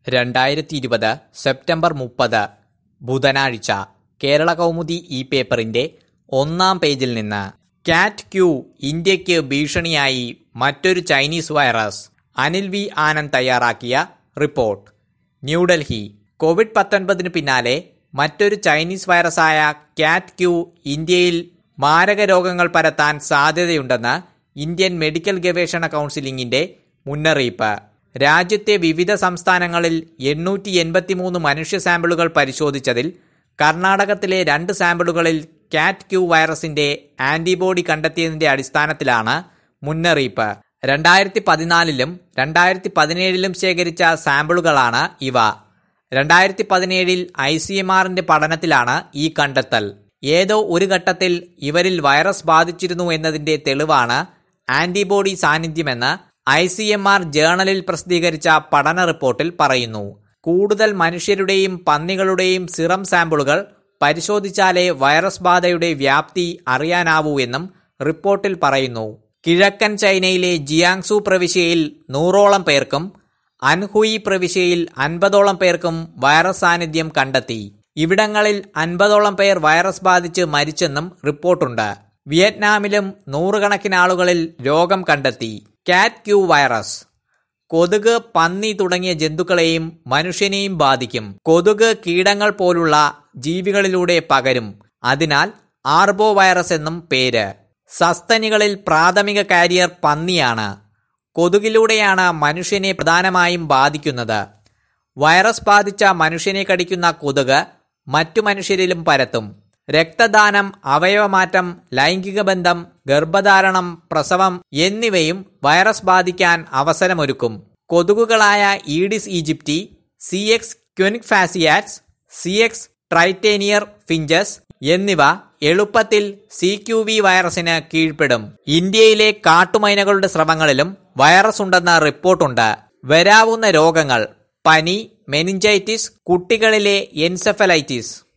രണ്ടായിരത്തി ഇരുപത് സെപ്റ്റംബർ മുപ്പത് ബുധനാഴ്ച കേരള കൗമുദി ഈ പേപ്പറിന്റെ ഒന്നാം പേജിൽ നിന്ന് കാറ്റ് ക്യൂ ഇന്ത്യയ്ക്ക് ഭീഷണിയായി മറ്റൊരു Chinese virus Anil V Anand തയ്യാറാക്കിയ റിപ്പോർട്ട് ന്യൂഡൽഹി കോവിഡ് പത്തൊൻപതിന് പിന്നാലെ മറ്റൊരു ചൈനീസ് വൈറസായ കാറ്റ് ക്യൂ ഇന്ത്യയിൽ മാരക രോഗങ്ങൾ പരത്താൻ സാധ്യതയുണ്ടെന്ന് ഇന്ത്യൻ മെഡിക്കൽ ഗവേഷണ കൗൺസിലിംഗിന്റെ മുന്നറിയിപ്പ് രാജ്യത്തെ വിവിധ സംസ്ഥാനങ്ങളിൽ എണ്ണൂറ്റി എൺപത്തിമൂന്ന് മനുഷ്യ സാമ്പിളുകൾ പരിശോധിച്ചതിൽ കർണാടകത്തിലെ രണ്ട് സാമ്പിളുകളിൽ കാറ്റ് ക്യൂ വൈറസിന്റെ ആന്റിബോഡി കണ്ടെത്തിയതിന്റെ അടിസ്ഥാനത്തിലാണ് മുന്നറിയിപ്പ് രണ്ടായിരത്തി പതിനാലിലും രണ്ടായിരത്തി പതിനേഴിലും ശേഖരിച്ച സാമ്പിളുകളാണ് ഇവ രണ്ടായിരത്തി പതിനേഴിൽ ഐ സി എം ആറിന്റെ പഠനത്തിലാണ് ഈ കണ്ടെത്തൽ ഏതോ ഒരു ഘട്ടത്തിൽ ഇവരിൽ വൈറസ് ബാധിച്ചിരുന്നു എന്നതിന്റെ തെളിവാണ് ആന്റിബോഡി സാന്നിധ്യമെന്ന് ഐ സി എം ആർ ജേണലിൽ പ്രസിദ്ധീകരിച്ച പഠന റിപ്പോർട്ടിൽ പറയുന്നു കൂടുതൽ മനുഷ്യരുടെയും പന്നികളുടെയും സിറം സാമ്പിളുകൾ പരിശോധിച്ചാലേ വൈറസ് ബാധയുടെ വ്യാപ്തി അറിയാനാവൂ എന്നും റിപ്പോർട്ടിൽ പറയുന്നു കിഴക്കൻ ചൈനയിലെ ജിയാങ്സു പ്രവിശ്യയിൽ നൂറോളം പേർക്കും അൻഹുയി പ്രവിശ്യയിൽ അൻപതോളം പേർക്കും വൈറസ് സാന്നിധ്യം കണ്ടെത്തി ഇവിടങ്ങളിൽ അൻപതോളം പേർ വൈറസ് ബാധിച്ച് മരിച്ചെന്നും റിപ്പോർട്ടുണ്ട് വിയറ്റ്നാമിലും നൂറുകണക്കിന് ആളുകളിൽ രോഗം കണ്ടെത്തി കാറ്റ് ക്യൂ വൈറസ് കൊതുക് പന്നി തുടങ്ങിയ ജന്തുക്കളെയും മനുഷ്യനെയും ബാധിക്കും കൊതുക് കീടങ്ങൾ പോലുള്ള ജീവികളിലൂടെ പകരും അതിനാൽ ആർബോ വൈറസ് എന്നും പേര് സസ്തനികളിൽ പ്രാഥമിക കാരിയർ പന്നിയാണ് കൊതുകിലൂടെയാണ് മനുഷ്യനെ പ്രധാനമായും ബാധിക്കുന്നത് വൈറസ് ബാധിച്ച മനുഷ്യനെ കടിക്കുന്ന കൊതുക് മറ്റു മനുഷ്യരിലും പരത്തും രക്തദാനം അവയവമാറ്റം ലൈംഗിക ബന്ധം ഗർഭധാരണം പ്രസവം എന്നിവയും വൈറസ് ബാധിക്കാൻ അവസരമൊരുക്കും കൊതുകുകളായ Aedes aegypti C X quinquefasciatus C X tritaeniorhynchus finches എന്നിവ എളുപ്പത്തിൽ സി ക്യു വി വൈറസിന് കീഴ്പ്പെടും ഇന്ത്യയിലെ കാട്ടുമൈനകളുടെ സ്രവങ്ങളിലും വൈറസ് ഉണ്ടെന്ന റിപ്പോർട്ടുണ്ട് വരാവുന്ന രോഗങ്ങൾ പനി മെനിഞ്ചൈറ്റിസ് കുട്ടികളിലെ എൻസെഫലൈറ്റിസ്